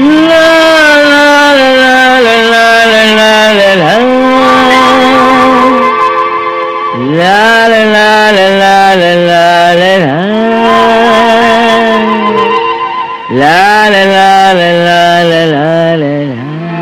லா, லா, லா, லா, லா, லா, லா, லா. லா, லா, லா, லா, லா, லா, லா, லா, லா. லா, லா, லா, லா, லா, லா, லா, லா, லா.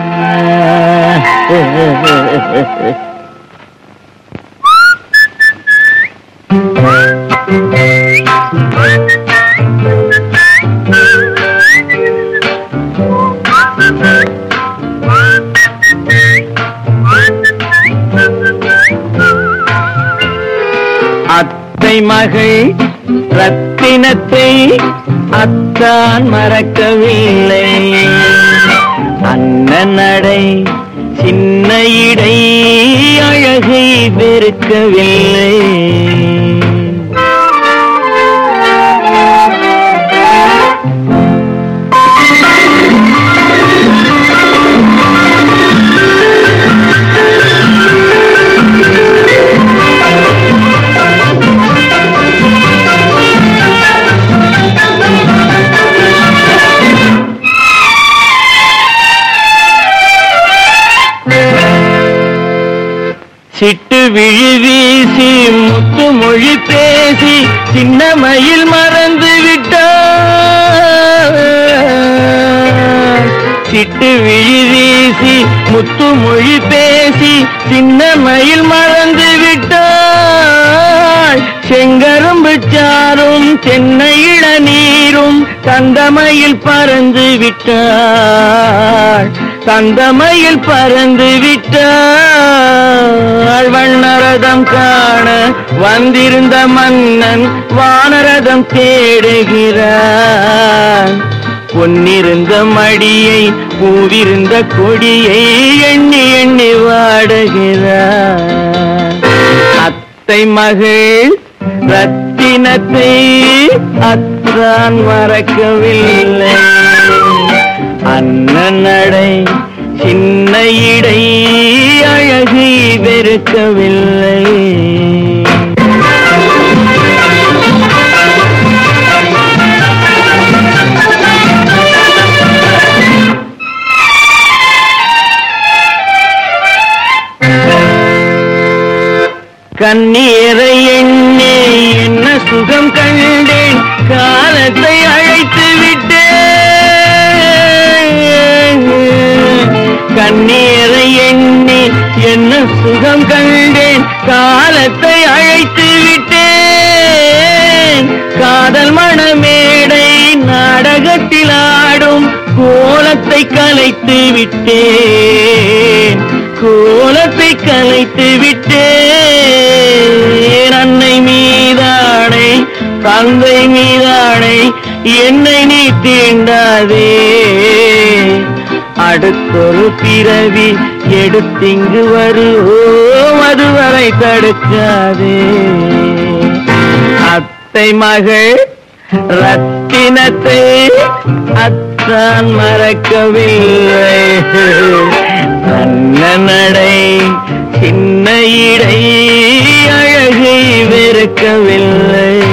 அத்தை மகள் ரத்தினத்தை அத்தான் மறக்கவில்லை அண்ணன் நடை சின்ன இடை அழகை வெறுக்கவில்லை சிட்டு விழி வீசி முத்து மொழி பேசி சின்ன மயில் மறந்து விட்டார் சிட்டு விழி வீசி முத்து மொழி பேசி சின்ன மயில் மறந்து விட்டாள் செங்கரும்பு சாரும் தென்னை இளநீரும் தந்தமயில் பறந்து விட்டாள் தந்தமயில் பறந்து விட்டாள் வண்ணரதம் காண வந்திருந்த மன்னன் வானரதம் தேடுகிறான் பொன்னிருந்த மடியை பூவிருந்த கொடியை எண்ணி எண்ணி வாடுகிறான் அத்தை மகள் ரத்தினத்தை அத்தான் மறக்கவில்லை அண்ணன் நடை சின்ன இடை அழகை வெறுக்கவில்லை கண்ணீரை எண்ணே என்ன சுகம் கண்டேன் காலத்தை அழைத்து விட்டேன் கண்ணீரை எண்ணி என்ன சுகம் கண்டேன் காலத்தை அழைத்து விட்டேன் காதல் மணமேடை நாடகத்தில் ஆடும் கோலத்தை கலைத்து விட்டேன் கோலத்தை கலைத்து விட்டேன் அன்னை மீதானை தந்தை மீதானை என்னை நீ தீண்டாதே அடுத்தொரு பிறவி எடுத்திங்கு வருவோம் அதுவரை தடுக்காதே அத்தை மகள் ரத்தினத்தை அத்தான் மறக்கவில்லை நல்ல நடை சின்ன இடை அழகை வெறுக்கவில்லை